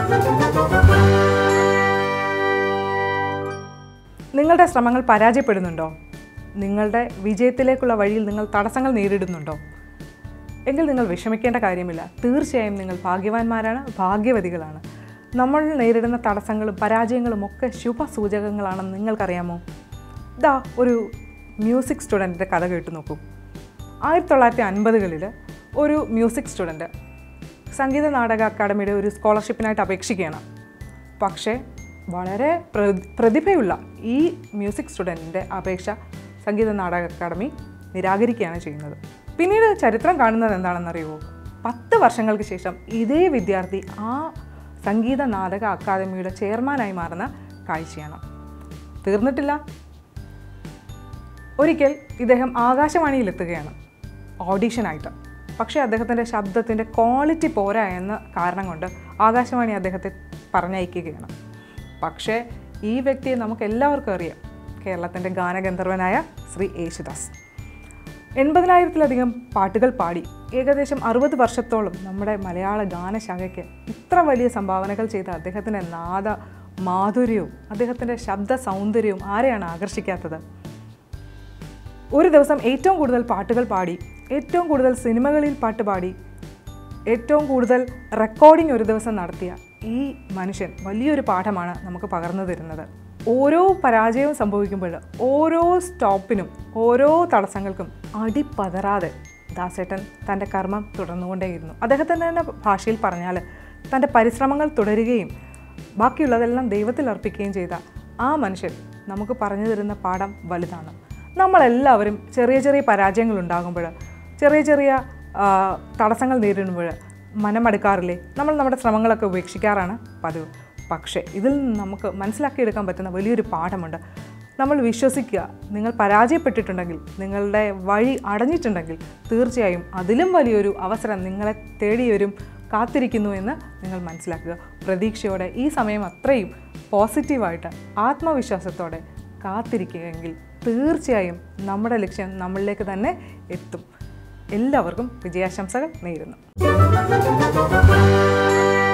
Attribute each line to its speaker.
Speaker 1: നിങ്ങളുടെ ശ്രമങ്ങൾ പരാജയപ്പെടുന്നുണ്ടോ നിങ്ങളുടെ വിജയത്തിലേക്കുള്ള വഴിയിൽ നിങ്ങൾ തടസ്സങ്ങൾ നേരിടുന്നുണ്ടോ എങ്കിൽ നിങ്ങൾ വിഷമിക്കേണ്ട കാര്യമില്ല തീർച്ചയായും നിങ്ങൾ ഭാഗ്യവാന്മാരാണ് ഭാഗ്യവതികളാണ് നമ്മൾ നേരിടുന്ന തടസ്സങ്ങളും പരാജയങ്ങളും ഒക്കെ ശുഭസൂചകങ്ങളാണെന്ന് നിങ്ങൾക്കറിയാമോ ദാ ഒരു മ്യൂസിക് സ്റ്റുഡൻറ്റിൻ്റെ കഥ കേട്ടു നോക്കൂ ആയിരത്തി തൊള്ളായിരത്തി അൻപതുകളിൽ ഒരു മ്യൂസിക് സ്റ്റുഡൻറ്റ് സംഗീത നാടക അക്കാദമിയുടെ ഒരു സ്കോളർഷിപ്പിനായിട്ട് അപേക്ഷിക്കുകയാണ് പക്ഷേ വളരെ പ്ര- പ്രതിഭയുള്ള ഈ മ്യൂസിക് സ്റ്റുഡൻറ്റിൻ്റെ അപേക്ഷ സംഗീത നാടക അക്കാദമി നിരാകരിക്കുകയാണ് ചെയ്യുന്നത് പിന്നീട് ചരിത്രം കാണുന്നത് എന്താണെന്നറിയുമോ പത്ത് വർഷങ്ങൾക്ക് ശേഷം ഇതേ വിദ്യാർത്ഥി ആ സംഗീത നാടക അക്കാദമിയുടെ ചെയർമാനായി മാറുന്ന കാഴ്ചയാണ് തീർന്നിട്ടില്ല ഒരിക്കൽ ഇദ്ദേഹം ആകാശവാണിയിലെത്തുകയാണ് ഓഡീഷനായിട്ട് പക്ഷേ അദ്ദേഹത്തിൻ്റെ ശബ്ദത്തിൻ്റെ ക്വാളിറ്റി പോരാ എന്ന കാരണം കൊണ്ട് ആകാശവാണി അദ്ദേഹത്തെ പറഞ്ഞയക്കുകയാണ് പക്ഷേ ഈ വ്യക്തിയെ നമുക്ക് എല്ലാവർക്കും അറിയാം കേരളത്തിൻ്റെ ഗാനഗന്ധർവനായ ശ്രീ യേശുദാസ് എൺപതിനായിരത്തിലധികം പാട്ടുകൾ പാടി ഏകദേശം അറുപത് വർഷത്തോളം നമ്മുടെ മലയാള ഗാനശാഖയ്ക്ക് ഇത്ര വലിയ സംഭാവനകൾ ചെയ്ത അദ്ദേഹത്തിൻ്റെ നാദ മാധുര്യവും അദ്ദേഹത്തിൻ്റെ ശബ്ദ സൗന്ദര്യവും ആരെയാണ് ആകർഷിക്കാത്തത് ഒരു ദിവസം ഏറ്റവും കൂടുതൽ പാട്ടുകൾ പാടി ഏറ്റവും കൂടുതൽ സിനിമകളിൽ പാട്ട് പാടി ഏറ്റവും കൂടുതൽ റെക്കോർഡിംഗ് ഒരു ദിവസം നടത്തിയ ഈ മനുഷ്യൻ വലിയൊരു പാഠമാണ് നമുക്ക് പകർന്നു തരുന്നത് ഓരോ പരാജയവും സംഭവിക്കുമ്പോൾ ഓരോ സ്റ്റോപ്പിനും ഓരോ തടസ്സങ്ങൾക്കും അടിപതറാതെ ദാസേട്ടൻ തൻ്റെ കർമ്മം തുടർന്നുകൊണ്ടേയിരുന്നു അദ്ദേഹത്തിൻ്റെ തന്നെ ഭാഷയിൽ പറഞ്ഞാൽ തൻ്റെ പരിശ്രമങ്ങൾ തുടരുകയും ബാക്കിയുള്ളതെല്ലാം ദൈവത്തിൽ അർപ്പിക്കുകയും ചെയ്ത ആ മനുഷ്യൻ നമുക്ക് പറഞ്ഞു തരുന്ന പാഠം വലുതാണ് നമ്മളെല്ലാവരും ചെറിയ ചെറിയ പരാജയങ്ങൾ ഉണ്ടാകുമ്പോൾ ചെറിയ ചെറിയ ആ, തടസ്സങ്ങൾ നേരിടുമ്പോൾ മനമടുക്കാറില്ലേ നമ്മൾ നമ്മുടെ ശ്രമങ്ങളൊക്കെ ഉപേക്ഷിക്കാറാണ് പതിവ് പക്ഷേ ഇതിൽ നിന്ന് നമുക്ക് മനസ്സിലാക്കിയെടുക്കാൻ പറ്റുന്ന വലിയൊരു പാഠമുണ്ട് നമ്മൾ വിശ്വസിക്കുക നിങ്ങൾ പരാജയപ്പെട്ടിട്ടുണ്ടെങ്കിൽ നിങ്ങളുടെ വഴി അടഞ്ഞിട്ടുണ്ടെങ്കിൽ തീർച്ചയായും അതിലും വലിയൊരു അവസരം നിങ്ങളെ തേടി വരും കാത്തിരിക്കുന്നു എന്ന് നിങ്ങൾ മനസ്സിലാക്കുക പ്രതീക്ഷയോടെ ഈ സമയം അത്രയും പോസിറ്റീവായിട്ട് ആത്മവിശ്വാസത്തോടെ കാത്തിരിക്കുകയെങ്കിൽ തീർച്ചയായും നമ്മുടെ ലക്ഷ്യം നമ്മളിലേക്ക് തന്നെ എത്തും എല്ലാവർക്കും വിജയാശംസകൾ നേരുന്നു